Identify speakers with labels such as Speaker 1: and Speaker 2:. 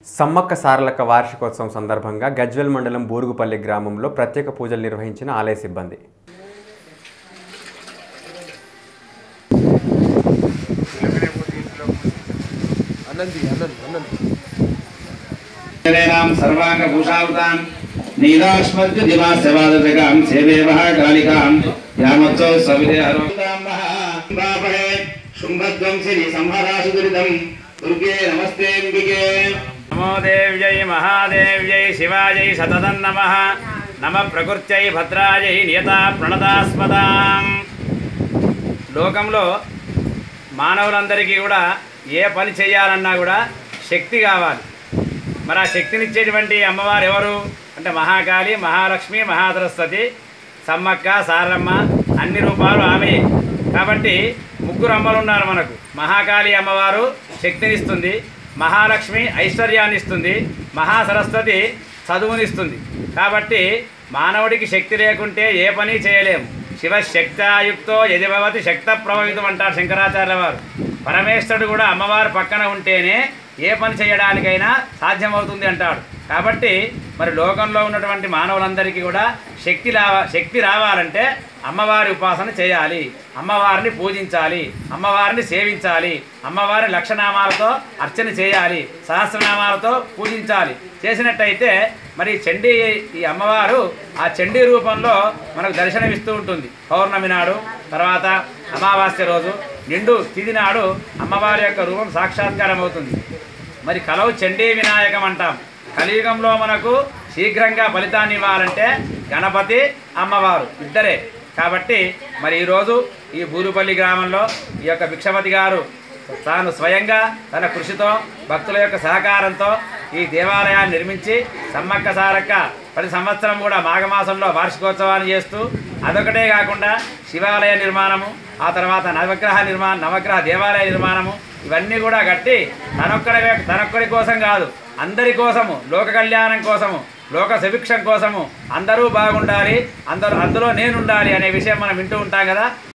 Speaker 1: సమ్మక్క సారలక్క వార్షికోత్సవం సందర్భంగా గజ్వెల్ మండలం బూరుగుపల్లి గ్రామంలో ప్రత్యేక పూజలు నిర్వహించిన ఆలయ సిబ్బంది
Speaker 2: అన్నంది అన్నంది అన్నంది
Speaker 3: ేనాం సర్వాంగభూషావతాం నీలాస్మద్య దివాస్యవాదజగాం సేవేవః కాళికాం యామత్సో సవిదే హరోతాం మహాంబాపహే శుంభధ్వంసిని సంహరాసుదురితం దుర్గే నమస్తేంబికే
Speaker 4: నమో దేవ్యై మహాదేవ్యై శివాయై సతతం నమ నమ ప్రకృత్యై భద్రాయై నియతా ప్రణతాస్పదాం లోకంలో మానవులందరికీ కూడా ఏ పని చేయాలన్నా కూడా శక్తి కావాలి మరి ఆ శక్తినిచ్చేటువంటి అమ్మవారు ఎవరు అంటే మహాకాళి మహాలక్ష్మి మహాసరస్వతి సమ్మక్క సారమ్మ అన్ని రూపాలు ఆమె కాబట్టి ముగ్గురు అమ్మలు ఉన్నారు మనకు మహాకాళి అమ్మవారు శక్తినిస్తుంది మహాలక్ష్మి ఐశ్వర్యాన్ని ఇస్తుంది మహాసరస్వతి చదువునిస్తుంది కాబట్టి మానవుడికి శక్తి లేకుంటే ఏ పని చేయలేము శివశక్తాయుక్తో యజభవతి శక్త ప్రభావితం అంటారు శంకరాచార్య వారు పరమేశ్వరుడు కూడా అమ్మవారు పక్కన ఉంటేనే ఏ పని చేయడానికైనా సాధ్యమవుతుంది అంటాడు కాబట్టి మరి లోకంలో ఉన్నటువంటి మానవులందరికీ కూడా శక్తి రావ శక్తి రావాలంటే అమ్మవారి ఉపాసన చేయాలి అమ్మవారిని పూజించాలి అమ్మవారిని సేవించాలి అమ్మవారి లక్షనామాలతో అర్చన చేయాలి సహస్రనామాలతో పూజించాలి చేసినట్టయితే మరి చండీ ఈ అమ్మవారు ఆ చండీ రూపంలో మనకు దర్శనమిస్తూ ఉంటుంది పౌర్ణమి నాడు తర్వాత అమావాస్య రోజు నిండు తిథి నాడు అమ్మవారి యొక్క రూపం సాక్షాత్కారం అవుతుంది మరి కలవు చండీ వినాయకం అంటాం కలియుగంలో మనకు శీఘ్రంగా ఫలితాన్ని ఇవ్వాలంటే గణపతి అమ్మవారు ఇద్దరే కాబట్టి మరి ఈరోజు ఈ బూరుపల్లి గ్రామంలో ఈ యొక్క భిక్షపతి గారు తాను స్వయంగా తన కృషితో భక్తుల యొక్క సహకారంతో ఈ దేవాలయాన్ని నిర్మించి సమ్మక్క సారక్క ప్రతి సంవత్సరం కూడా మాఘమాసంలో వార్షికోత్సవాన్ని చేస్తూ అదొకటే కాకుండా శివాలయ నిర్మాణము ఆ తర్వాత నవగ్రహ నిర్మాణ నవగ్రహ దేవాలయ నిర్మాణము ఇవన్నీ కూడా కట్టి తనొక్కడి తనొక్కడి కోసం కాదు అందరి కోసము లోక కళ్యాణం కోసము లోక సుభిక్షం కోసము అందరూ బాగుండాలి అందరూ అందులో నేనుండాలి అనే విషయం మనం వింటూ ఉంటాం కదా